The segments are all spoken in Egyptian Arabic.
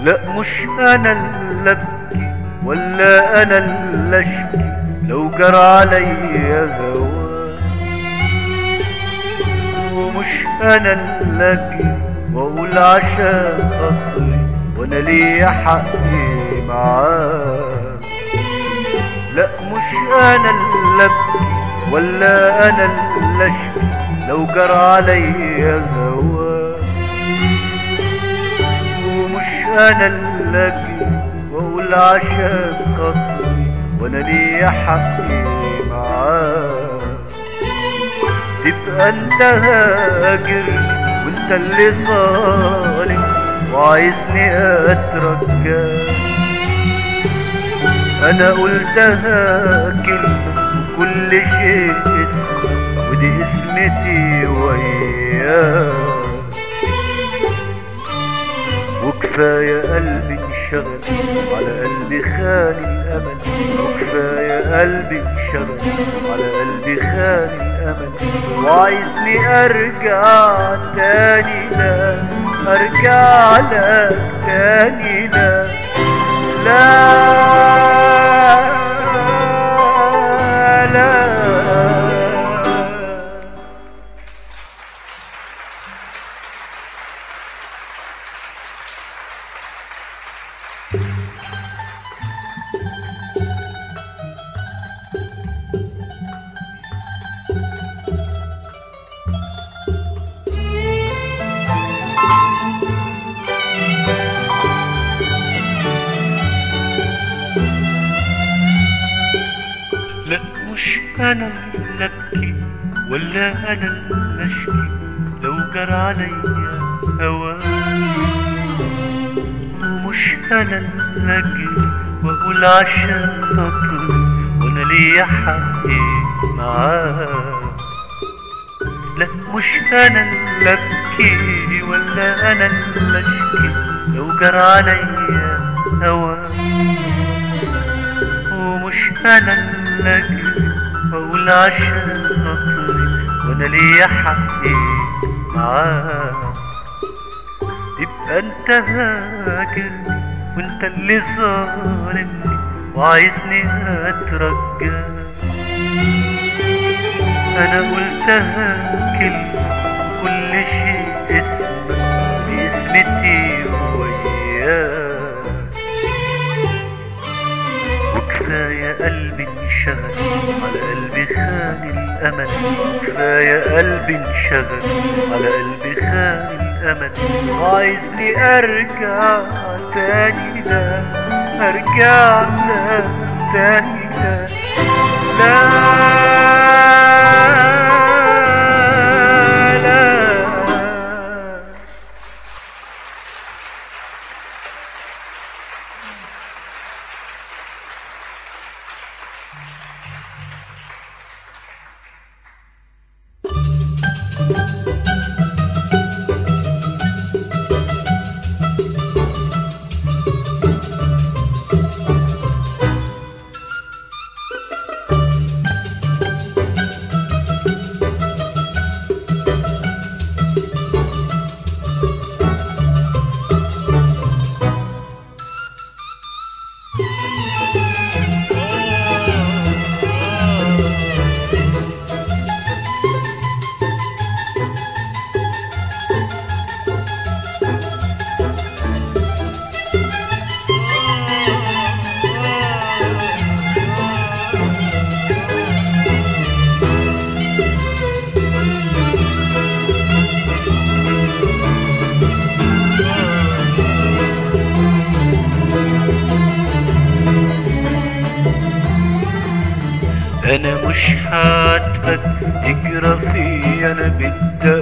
لا مش انا اللي ابكي ولا انا اللي اشكي لو جرى عليا هوا ومش انا اللي اجي واقول عشان خاطري وانا ليا حقي معاه لا مش انا اللي ابكي ولا انا اللي اشكي لو جرى عليا هوا ومش انا اللي اجي واقول عشان خاطري وانا ليا حقي معاه تبقى انت هاجر وانت اللي ظالم وعايزني اترجاك انا قلتها كلمة وكل شيء اسم ودي اسمتي وياك وكفاية قلبي انشغل على قلبي خان الأمل وكفاية قلبي انشغل على قلبي خان الأمل وعايزني أرجع تاني لا أرجع لك تاني لا لا لا لا مش انا اللي ابكي ولا انا اللي اشكي لو جرى عليا هواك ومش انا اللي اجي واقول عشان خاطري وانا ليا حقي معاك لا مش انا اللي ابكي ولا انا اللي اشكي لو جرى عليا هواك ومش انا اللي اجي واقول عشان خاطري وانا ليا حقي معاك يبقى انت هاجرني وانت اللي ظالمني وعايزني اترجاك انا قلتها كلمة كل شيء اسمك باسمتي وياك وكفاية قلبي انشغل على قلبي خان الأمل كفاية قلبي انشغل على قلبي خان الأمل وعايزني أرجع تاني لا أرجع لا تاني لا لا لا انا مش هعاتبك اجرى في انا بدي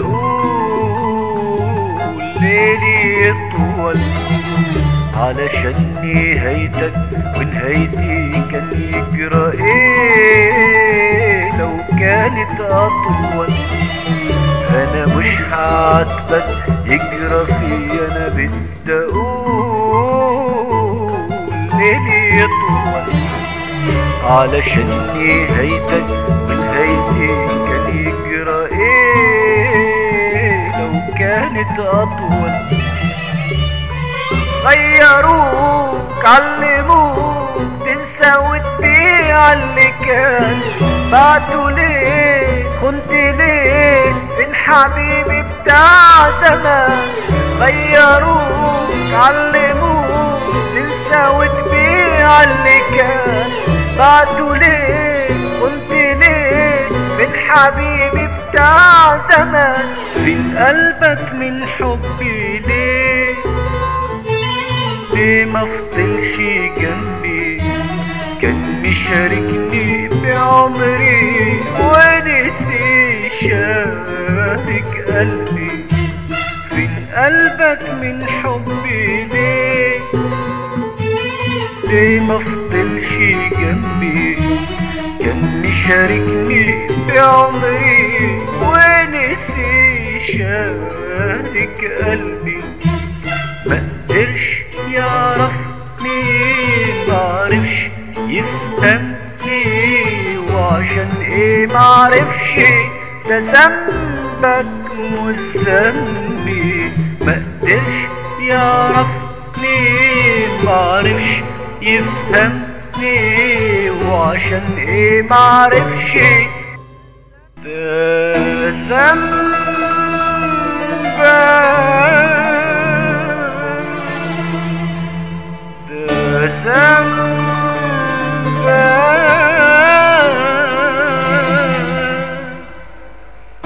اقول ليلي يطول علشان نهايتك ونهايتي كان يجرى ايه لو كانت اطول انا مش هعاتبك يجرى في انا بدي اقول ليلي يطول علشان نهايتك ونهايتي كان يجرى ايه لو كانت اطول غير غيروك علموك تنسى وتبيع اللي كان بعته ليه كنت ليه فين حبيبي بتاع زمان غيروك علموك تنسى وتبيع اللي كان بعته ليه كنت ليه فين حبيبي بتاع زمان فين قلبك من حبي ليه ليه ما فضلش جنبي كان مشاركني بعمري ونسي شارك قلبي فين قلبك من حبي ليه ليه ما فضلش جنبي كان مشاركني بعمري ونسي شارك قلبي ما قدرش يعرفني معرفش يفهمني وعشان ايه معرفش ده ذنبك مش ذنبي ما قدرش يعرفني معرفش يفهمني وعشان ايه معرفش ده ذنبك ده ذنبك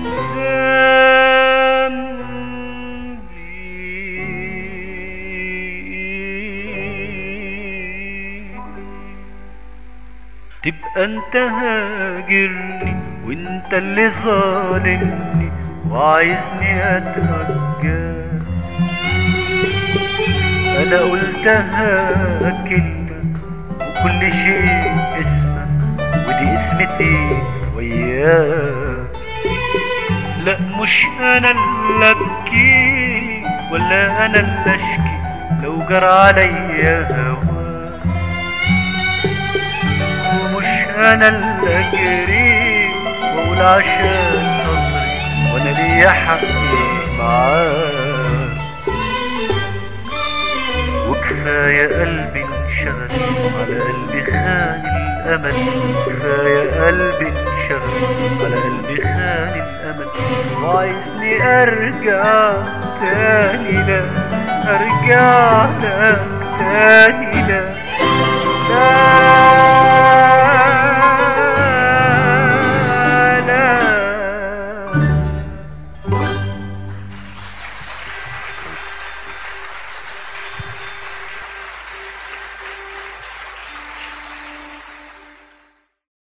تبقى انت هاجرني وانت اللي ظالمني وعايزني اترجاك انا قلتها كلمة وكل شيء اسمك ودي اسمتي وياك لا مش انا اللي ابكي ولا انا اللي اشكي لو جرى عليا هواك ومش انا اللي اجري واقول عشان خاطري وانا ليا حقي معاك وكفاية قلبي انشغل على قلبي خان الأمل كفاية قلبي انشغل على قلبي خان الأمل وعايزني أرجع تاني لا أرجع لك تاني لا